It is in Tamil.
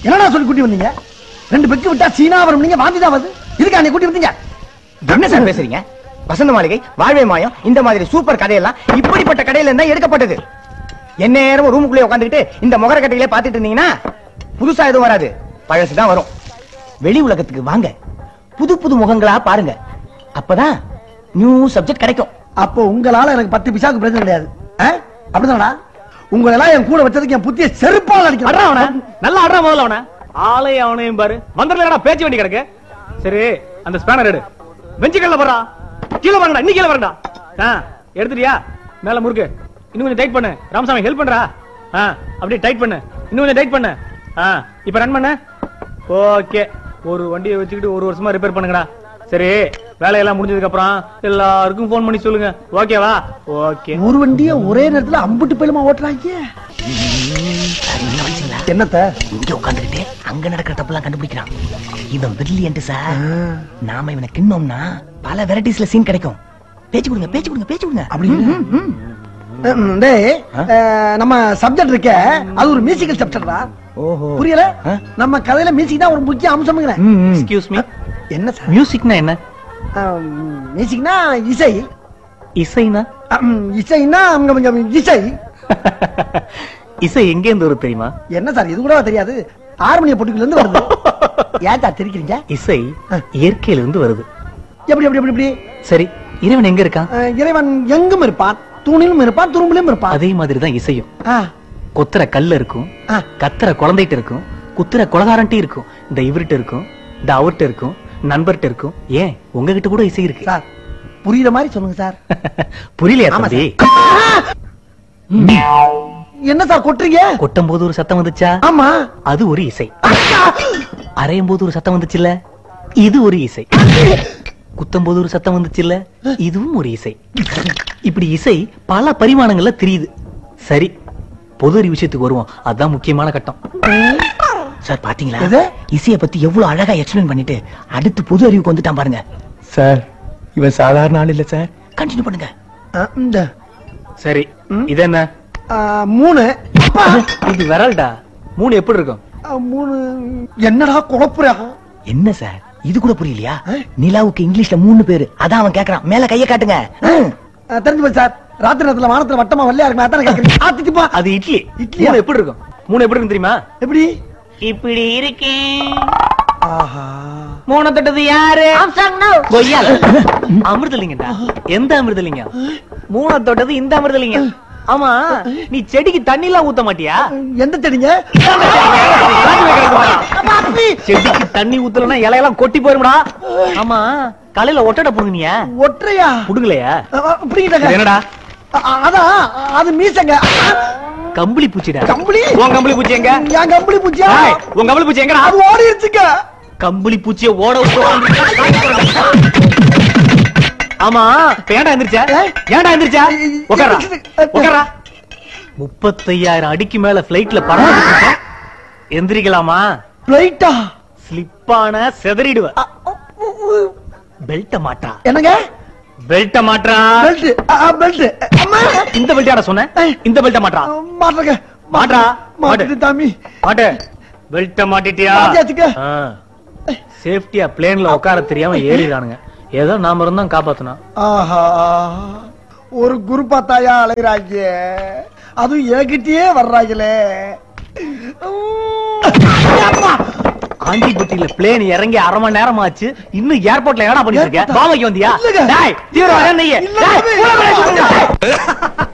என்னடா சொல்லி கூட்டி வந்தீங்க ரெண்டு பெக்கு விட்டா சீனா வரும் நீங்க வாந்தி தான் வருது இதுக்கு அன்னை கூட்டி வந்தீங்க என்ன சார் பேசுறீங்க வசந்த மாளிகை வாழ்வே மாயம் இந்த மாதிரி சூப்பர் கதையெல்லாம் இப்படிப்பட்ட கடையில இருந்தா எடுக்கப்பட்டது என்ன நேரம் ரூமுக்குள்ளே உட்காந்துக்கிட்டு இந்த முகர கட்டையிலே பாத்துட்டு இருந்தீங்கன்னா புதுசா எதுவும் வராது பழசுதான் வரும் வெளி உலகத்துக்கு வாங்க புது புது முகங்களா பாருங்க அப்பதான் நியூ சப்ஜெக்ட் கிடைக்கும் அப்போ உங்களால எனக்கு பத்து பிசாக்கு பிரச்சனை கிடையாது ஆ? அப்படிதானடா உங்களை எல்லாம் என் கூட வச்சதுக்கு என் புத்திய செருப்பால் அட்ரா அவன அடிக்கிறேன் நல்லா அட்ரா முதல்ல அவன ஆளே அவனையும் பாரு வந்துடலடா பேச்சு வேண்டி கிடக்கு சரி அந்த ஸ்பேனர் எடு பெஞ்சு கல்ல போறா கீழே வரடா இன்னி கீழே வரடா ஆ எடுத்துட்டியா மேல முறுக்கு இன்னும் கொஞ்சம் டைட் பண்ணு ராமசாமி ஹெல்ப் பண்றா ஆ அப்படியே டைட் பண்ணு இன்னும் கொஞ்சம் டைட் பண்ணு ஆ இப்போ ரன் பண்ணு ஓகே ஒரு வண்டியை வச்சுக்கிட்டு ஒரு வருஷமா ரிப்பேர் பண்ணுங்கடா சரி வேலையெல்லாம் முடிஞ்சதுக்கு அப்புறம் எல்லாருக்கும் ஃபோன் பண்ணி சொல்லுங்க ஓகேவா ஓகே ஒரு வண்டிய ஒரே நேரத்துல அம்புட்டு பேலுமா ஓட்டுறாங்க என்னத்த இங்க உட்காந்துக்கிட்டு அங்க நடக்கிற தப்புலாம் கண்டுபிடிக்கிறான் இவன் பிரில்லியன்ட் சார் நாம இவனை கிண்ணோம்னா பல வெரைட்டிஸ்ல சீன் கிடைக்கும் பேச்சு கொடுங்க பேச்சு கொடுங்க பேச்சு கொடுங்க அப்படின்னு ம், டேய் அஹ், நம்ம சப்ஜெக்ட் இருக்க அது ஒரு மியூசிக்கல் சப்ஜெக்டா ஓஹோ புரியல ஆ? நம்ம கதையில மியூசிக் தான் ஒரு முக்கிய அம்சம்ங்கிறேன் எக்ஸ்கியூஸ் மீ என்ன சார் மியூசிக்னா என்ன மியூசிக்னா இசை இசைனா அம், இசைன்னா அங்க கொஞ்சம் இசை இசை எங்க இருந்து வரும் தெரியுமா என்ன சார் இது கூட தெரியாது ஹார்மோனிய பொட்டுக்குள்ள இருந்து வருது ஏன்டா தெரிக்கிறீங்க இசை இயற்கையில இருந்து வருது எப்படி எப்படி எப்படி எப்படி சரி இறைவன் எங்க இருக்கான் அஹ், இறைவன் எங்கும் இருப்பான் தூணிலும் இருப்பான் துரும்பிலும் இருப்பான் அதே மாதிரி தான் இசையும் ஆ, கொத்துற கல்ல இருக்கும் ஆ. கத்துற குழந்தைகிட்ட இருக்கும் குத்துற கொலகாரன்ட்டி இருக்கும் இந்த இவர்கிட்ட இருக்கும் இந்த அவர்கிட்ட இருக்கும் நண்பர்கிட்ட இருக்கும் ஏன் உங்ககிட்ட கூட இசை இருக்கு சார் புரியுற மாதிரி சொல்லுங்க சார் புரியலையா ஆமா தம்பி என்ன சார் கொட்டுறீங்க கொட்டும் போது ஒரு சத்தம் வந்துச்சா ஆமா அது ஒரு இசை அரையும் போது ஒரு சத்தம் வந்துச்சுல்ல இது ஒரு இசை குத்தும் போது ஒரு சத்தம் வந்துச்சுல்ல இதுவும் ஒரு இசை இப்படி இசை பல பரிமாணங்கள்ல தெரியுது சரி பொது அறிவு விஷயத்துக்கு வருவோம் அதான் முக்கியமான கட்டம் சார் பாத்தீங்களா எது? இசைய பத்தி எவ்வளவு அழகா எக்ஸ்பிளைன் பண்ணிட்டு அடுத்து புது அறிவுக்கு வந்துட்டான் பாருங்க சார் இவன் சாதாரண ஆள் இல்ல சார் கண்டினியூ பண்ணுங்க அஹ், இந்த சரி இது என்ன அஹ், மூணு அப்பா, இது விரல்டா மூணு எப்படி இருக்கும் அஹ், மூணு என்னடா குழப்புறா என்ன சார் இது கூட புரியலையா நிலாவுக்கு இங்கிலீஷ்ல மூணு பேரு அதான் அவன் கேக்குறான் மேல கைய காட்டுங்க ம். அஹ், தெரிஞ்சு போச்சு சார் ராத்திரி நேரத்துல வானத்துல வட்டமா வெள்ளையா இருக்கு அதான கேக்குறீங்க ஆத்திச்சுப்பா அது இட்லி இட்லியா? மூணு எப்படி இருக்கும் மூணு எப்படி இருக்கும் தெரியுமா எப்படி இப்படி இருக்கேன் ஆஹா மூணு தொட்டது யாரு கொய்யால அமிர்தலிங்கடா எந்த அமிர்தலிங்கம் மூண தொட்டது இந்த அமிர்தலிங்கம் ஆமா நீ செடிக்கு தண்ணி எல்லாம் ஊத்த மாட்டியா எந்த செடிங்க செடிக்கு தண்ணி ஊத்தலன்னா இலையெல்லாம் கொட்டி போயிரும்டா ஆமா காலையில ஒட்டடை புடுங்கினியா ஒற்றையா புடுங்கலையா அஹ், புடிங்கிட்டாங்க இது என்னடா அ- அதான் அது மீசங்க கம்பளி பூச்சிடா கம்பளி உன் கம்பளி பூச்சி எங்க என் கம்பளி பூச்சியா ஏய், உன் கம்பளி பூச்சி எங்கடா அது ஓடிடுச்சுங்க கம்பளி பூச்சிய ஓட விட்டு ஆமா இப்ப ஏன்டா எந்திரிச்ச ஏய். ஏன்டா எந்திரிச்ச உட்காரா எந்திரிச்சு. உட்காரா முப்பத்தையாயிரம் அடிக்கு மேல பிளைட்ல பறந்து எந்திரிக்கலாமா பிளைட்டா ஸ்லிப்பான செதறிடுவ பெல்ட்ட மாட்டா என்னங்க பெல்ட்ட மாட்டா பெல்ட் பெல்ட் அம்மா இந்த பெல்ட்டாடா சொன்ன ஏய். இந்த பெல்ட்ட மாட்டா மாட்டுறங்க மாட்டா. மாட்டு தாமி மாட்டு பெல்ட்ட மாட்டிட்டியா மாட்டியாச்சுங்க. சேஃப்டியா பிளேன்ல உட்கார தெரியாம ஏறிடானுங்க ஏதோ நாம இருந்தோம் காப்பாத்தணும் ஆஹா ஒரு குருப்பா தாயா அலைகிறாங்க அதுவும் என்கிட்டயே வர்றாங்களே அம்மா! ஆண்டிப்பட்டியில பிளேன் இறங்கி அரை மணி நேரம் ஆச்சு இன்னும் ஏர்போர்ட்ல என்னடா பண்ணிட்டு இருக்க ஏர்போர்ட்டா? பாவைக்கு வந்தியா இல்லைங்க. டேய் தீவிரவாதம் நீ இல்ல, டேய், தம்பி. உள்ள போய் சொல்லுங்க.